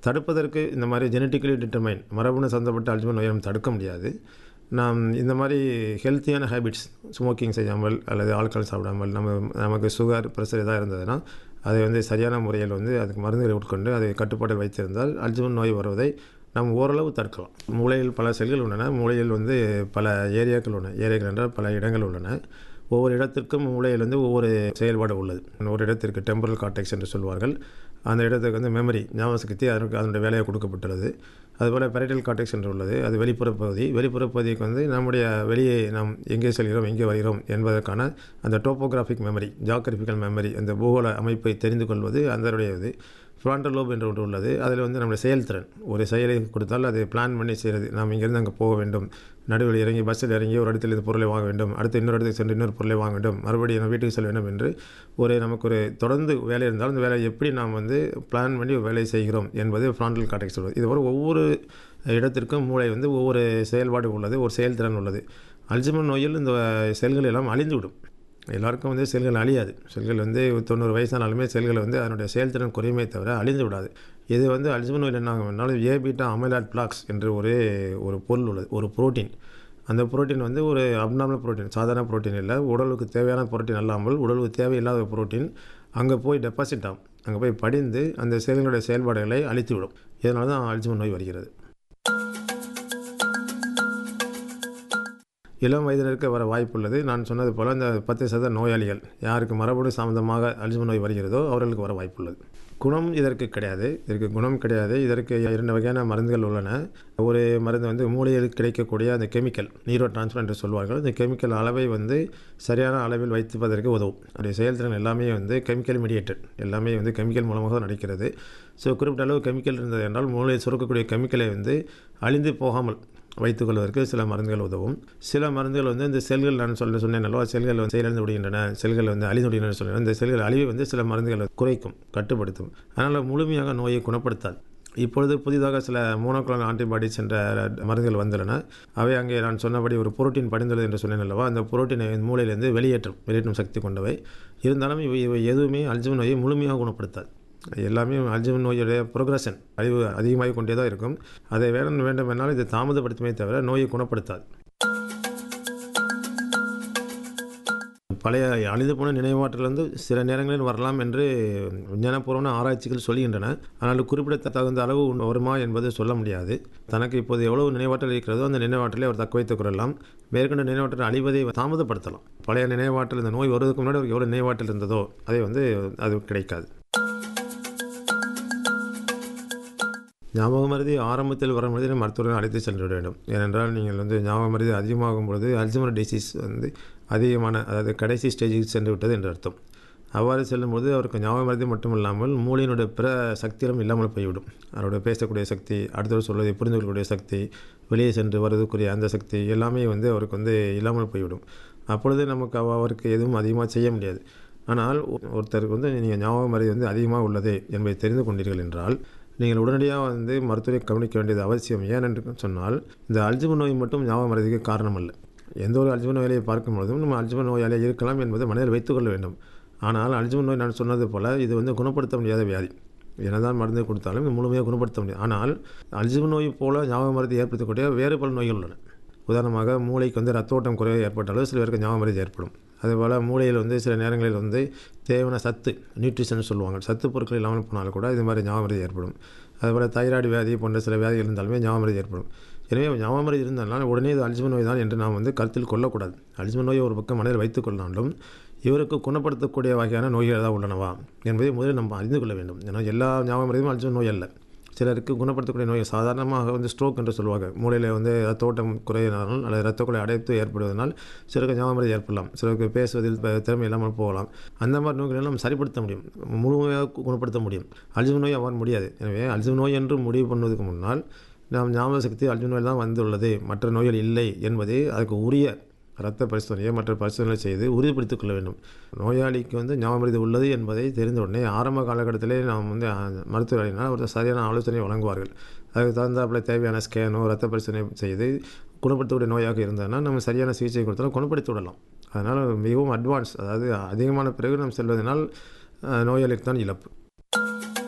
தடுப்பதற்கு இந்த மாதிரி ஜெனட்டிக்கலி டிட்டர்மைன் மரபணு சம்மந்தப்பட்ட அல்ஜிமர் நோயை நம்ம தடுக்க முடியாது நாம் இந்த மாதிரி ஹெல்த்தியான ஹேபிட்ஸ் ஸ்மோக்கிங் செய்யாமல் அல்லது ஆல்கஹால் சாப்பிடாமல் நம்ம நமக்கு சுகர் ப்ரெஷர் எதாவது இருந்ததுன்னா அதை வந்து சரியான முறையில் வந்து அதுக்கு மருந்துகளை உட்கொண்டு அதை கட்டுப்பாட்டில் வைத்திருந்தால் அல்ஜிமர் நோய் வருவதை நாம் ஓரளவு தடுக்கலாம் மூளையில் பல செல்கள் உள்ளன மூளையில் வந்து பல ஏரியாக்கள் உள்ளன ஏரியாக்கள் என்றால் பல இடங்கள் உள்ளன ஒவ்வொரு இடத்திற்கும் மூளையில் வந்து ஒவ்வொரு செயல்பாடு உள்ளது ஒரு இடத்திற்கு டெம்பரல் கார்டெக்ஸ் என்று சொல்வார்கள் அந்த இடத்துக்கு வந்து மெமரி ஞாபக சக்தி அதற்கு அதனுடைய வேலையை கொடுக்கப்பட்டுள்ளது அதுபோல் பெரைட்டல் கார்டெக்ஸ் என்று உள்ளது அது வெளிப்புற பகுதி வெளிப்புற பகுதிக்கு வந்து நம்முடைய வெளியே நாம் எங்கே செல்கிறோம் எங்கே வருகிறோம் என்பதற்கான அந்த டோப்போகிராஃபிக் மெமரி ஜாகிரபிக்கல் மெமரி அந்த பூகோள அமைப்பை தெரிந்து கொள்வது அதனுடைய இது ஃப்ராண்டல் லோப் என்று ஒன்று உள்ளது அதில் வந்து நம்முடைய செயல்திறன் ஒரு செயலை கொடுத்தால் அதை பிளான் பண்ணி செய்கிறது நாம் இங்கேருந்து அங்கே போக வேண்டும் நடுவில் இறங்கி பஸ்ஸில் இறங்கி ஒரு இடத்துல இந்த பொருளை வாங்க வேண்டும் அடுத்து இன்னொரு இடத்துக்கு சென்று இன்னொரு பொருளை வாங்க வேண்டும் மறுபடியும் நம்ம வீட்டுக்கு செல்ல வேண்டும் என்று ஒரு நமக்கு ஒரு தொடர்ந்து வேலை இருந்தாலும் அந்த வேலையை எப்படி நாம் வந்து பிளான் பண்ணி ஒரு வேலையை செய்கிறோம் என்பது ஃப்ராண்டல் கார்டெக்ஸ் சொல்வது இது ஒரு ஒவ்வொரு இடத்திற்கும் மூளை வந்து ஒவ்வொரு செயல்பாடு உள்ளது ஒரு செயல்திறன் உள்ளது அல்ஜிமர் நோயில் இந்த செல்கள் எல்லாம் அழிந்துவிடும் எல்லாருக்கும் வந்து செல்கள் அழியாது செல்கள் வந்து தொண்ணூறு வயசானாலுமே செல்கள் வந்து அதனுடைய செயல்திறன் குறையுமே தவிர அழிந்து விடாது இது வந்து அல்ஜிமர் நோயில் என்ன ஆகும்னாலும் ஏ பீட்டா அமைலாட் பிளாக்ஸ் என்று ஒரு ஒரு பொருள் உள்ளது ஒரு புரோட்டீன் அந்த புரோட்டீன் வந்து ஒரு அப்நார்மல் புரோட்டீன் சாதாரண புரோட்டீன் இல்லை உடலுக்கு தேவையான புரோட்டீன் அல்லாமல் உடலுக்கு தேவையில்லாத புரோட்டீன் அங்கே போய் டெபாசிட் ஆகும் அங்கே போய் படிந்து அந்த செல்களுடைய செயல்பாடுகளை அழித்துவிடும் இதனால தான் அல்ஜிமர் நோய் வருகிறது இளம் வயதினருக்கு வர வாய்ப்புள்ளது நான் சொன்னது போல் இந்த பத்து சத நோயாளிகள் யாருக்கு மரபணு சம்பந்தமாக அல்ஜிமர் நோய் வருகிறதோ அவர்களுக்கு வர வாய்ப்புள்ளது குணம் இதற்கு கிடையாது இதற்கு குணம் கிடையாது இதற்கு இரண்டு வகையான மருந்துகள் உள்ளன ஒரு மருந்து வந்து மூளையில் கிடைக்கக்கூடிய அந்த கெமிக்கல் நீரோ டிரான்ஸ்ஃபர் என்று சொல்வார்கள் இந்த கெமிக்கல் அளவை வந்து சரியான அளவில் வைத்துப்பதற்கு உதவும் அதனுடைய செயல்திறன் எல்லாமே வந்து கெமிக்கல் மீடியேட்டட் எல்லாமே வந்து கெமிக்கல் மூலமாக நடக்கிறது ஸோ குறிப்பிட்ட அளவு கெமிக்கல் இருந்தது என்றால் மூளையில் சுரக்கக்கூடிய கெமிக்கலை வந்து அழிந்து போகாமல் வைத்துக்கொள்வதற்கு சில மருந்துகள் உதவும் சில மருந்துகள் வந்து இந்த செல்கள் நான் சொல்ல சொன்னேன் அல்லவா செல்கள் வந்து செயலிழந்து விடுகின்றன செல்கள் வந்து அழிந்து விடுகின்றன சொன்னேன் இந்த செல்கள் அழிவை வந்து சில மருந்துகள் குறைக்கும் கட்டுப்படுத்தும் அதனால் முழுமையாக நோயை குணப்படுத்தாது இப்பொழுது புதிதாக சில மோனோக்ளோனல் ஆன்டிபாடிஸ் என்ற மருந்துகள் வந்துள்ளன அவை அங்கே நான் சொன்னபடி ஒரு புரோட்டீன் படிந்துள்ளது என்று சொன்னேன் அல்லவா அந்த புரோட்டீனை மூளையிலிருந்து வெளியேற்றும் வெளியேற்றும் சக்தி கொண்டவை இருந்தாலும் இவை இவை எதுவுமே அல்ஜிமர் நோயை முழுமையாக குணப்படுத்தாது எல்லாமே அல்ஜிமர் நோயுடைய ப்ரோக்ரஷன் அழிவு அதிகமாகி கொண்டே தான் இருக்கும் அதை வேணும் வேண்டும் என்னால் இது தாமதப்படுத்துமே தவிர நோயை குணப்படுத்தாது பழைய அழிந்து போன நினைவாற்றலிருந்து சில நேரங்களில் வரலாம் என்று விஞ்ஞானபூர்வமான ஆராய்ச்சிகள் சொல்கின்றன ஆனால் குறிப்பிட தகுந்த அளவு வருமா என்பது சொல்ல முடியாது தனக்கு இப்போது எவ்வளவு நினைவாற்றல் இருக்கிறதோ அந்த நினைவாற்றலை அவர் தக்க வைத்துக் கொள்ளலாம் மேற்கொண்ட நினைவாற்றல் அழிவதை தாமதப்படுத்தலாம் பழைய நினைவாற்றல் இந்த நோய் வருவதற்கு முன்னாடி அவருக்கு எவ்வளோ நினைவாற்றல் இருந்ததோ அதை வந்து அது கிடைக்காது ஞாபக மருதி ஆரம்பத்தில் வரும் பொழுது மருத்துவர்கள் அழைத்து சென்று விட வேண்டும் ஏனென்றால் நீங்கள் வந்து ஞாபக மருதி அதிகமாகும் பொழுது அல்ஜிமர் டிசீஸ் வந்து அதிகமான அதாவது கடைசி ஸ்டேஜுக்கு சென்று விட்டது என்று அர்த்தம் அவ்வாறு செல்லும்போது அவருக்கு ஞாபக மருதி மட்டுமில்லாமல் மூளையினுடைய பிற சக்திகளும் இல்லாமல் போய்விடும் அவருடைய பேசக்கூடிய சக்தி அடுத்தவர் சொல்வதை புரிந்து கொள்ளக்கூடிய சக்தி வெளியே சென்று வருவதற்குரிய அந்த சக்தி எல்லாமே வந்து அவருக்கு வந்து இல்லாமல் போய்விடும் அப்பொழுது நமக்கு அவருக்கு எதுவும் அதிகமாக செய்ய முடியாது ஆனால் ஒருத்தருக்கு வந்து நீங்கள் ஞாபக மருதி வந்து அதிகமாக உள்ளது என்பதை தெரிந்து கொண்டீர்கள் என்றால் நீங்கள் உடனடியாக வந்து மருத்துவரை கவனிக்க வேண்டியது அவசியம் ஏன் என்று சொன்னால் இந்த அல்ஜிமர் நோய் மட்டும் ஞாபகம் மறதிக்கு காரணம் அல்ல எந்த ஒரு அல்ஜிமர் நோயாளியை பார்க்கும் பொழுதும் நம்ம அல்ஜிமர் நோயாளியாக இருக்கலாம் என்பதை மனதில் வைத்துக்கொள்ள வேண்டும் ஆனால் அல்ஜிமர் நோய் நான் சொன்னது போல் இது வந்து குணப்படுத்த முடியாத வியாதி என்னதான் மருந்து கொடுத்தாலும் இது முழுமையாக குணப்படுத்த முடியும் ஆனால் அல்ஜிமர் நோய் போல் ஞாபக மருதி ஏற்படுத்தக்கூடிய வேறு பல நோய்கள் உள்ளன உதாரணமாக மூளைக்கு வந்து ரத்த ஓட்டம் குறைவு ஏற்பட்டாலும் சில பேருக்கு ஞாபக மருதி ஏற்படும் அதுபோல் மூளையில் வந்து சில நேரங்களில் வந்து தேவையான சத்து நியூட்ரிஷன் சொல்லுவாங்க சத்து பொருட்கள் இல்லாமல் போனாலும் கூட இது மாதிரி ஞாபகம் ஏற்படும் அதுபோல் தைராய்டு வியாதி போன்ற சில வியாதிகள் இருந்தாலுமே ஞாபகம் ஏற்படும் எனவே ஞாபகம் இருந்தாலும் உடனே இது அல்ஜிமர் நோய் தான் என்று நாம் வந்து கருத்தில் கொள்ளக்கூடாது அல்ஜிமர் நோயை ஒரு பக்கம் மனதில் வைத்துக் கொள்ளாலும் இவருக்கு குணப்படுத்தக்கூடிய வகையான நோய்கள் ஏதாவது உள்ளனவா என்பதை முதலில் நம்ம அறிந்து கொள்ள வேண்டும் ஏன்னா எல்லா ஞாபகம் மருதியும் அல்ஜிமர் நோய் அல்ல சிலருக்கு குணப்படுத்தக்கூடிய நோய் சாதாரணமாக வந்து ஸ்ட்ரோக் என்று சொல்லுவாங்க மூளையில் வந்து ரத்த ஓட்டம் குறையினால் அல்லது ரத்த குறை அடைத்து ஏற்படுவதனால் சிலருக்கு ஞாபகம் ஏற்படலாம் சிலருக்கு பேசுவதில் திறமை இல்லாமல் போகலாம் அந்த மாதிரி நோய்களை நம்ம சரிப்படுத்த முடியும் முழுமையாக குணப்படுத்த முடியும் அல்ஜிமர் நோய் அவ்வாறு முடியாது எனவே அல்ஜிமர் நோய் என்று முடிவு பண்ணுவதற்கு முன்னால் நாம் ஞாபக சக்தி அல்ஜிமர் நோய் தான் வந்துள்ளது மற்ற நோய்கள் இல்லை என்பதை அதுக்கு உரிய இரத்த பரிசோதனையை மற்ற பரிசோதனை செய்து உறுதிப்படுத்திக் கொள்ள வேண்டும் நோயாளிக்கு வந்து ஞாபகம் உள்ளது என்பதை தெரிந்த உடனே ஆரம்ப காலகட்டத்திலே நாம் வந்து மருத்துவர் அணினால் ஒரு சரியான ஆலோசனை வழங்குவார்கள் அதுக்கு தகுந்தாப்பில் தேவையான ஸ்கேனோ ரத்த பரிசோதனை செய்து குணப்படுத்தக்கூடிய நோயாக இருந்ததுன்னா நம்ம சரியான சிகிச்சை கொடுத்தாலும் குணப்படுத்தி விடலாம் அதனால் மிகவும் அட்வான்ஸ் அதாவது அதிகமான பிறகு நம்ம செல்வதனால் நோயாளிக்கு தான் இழப்பு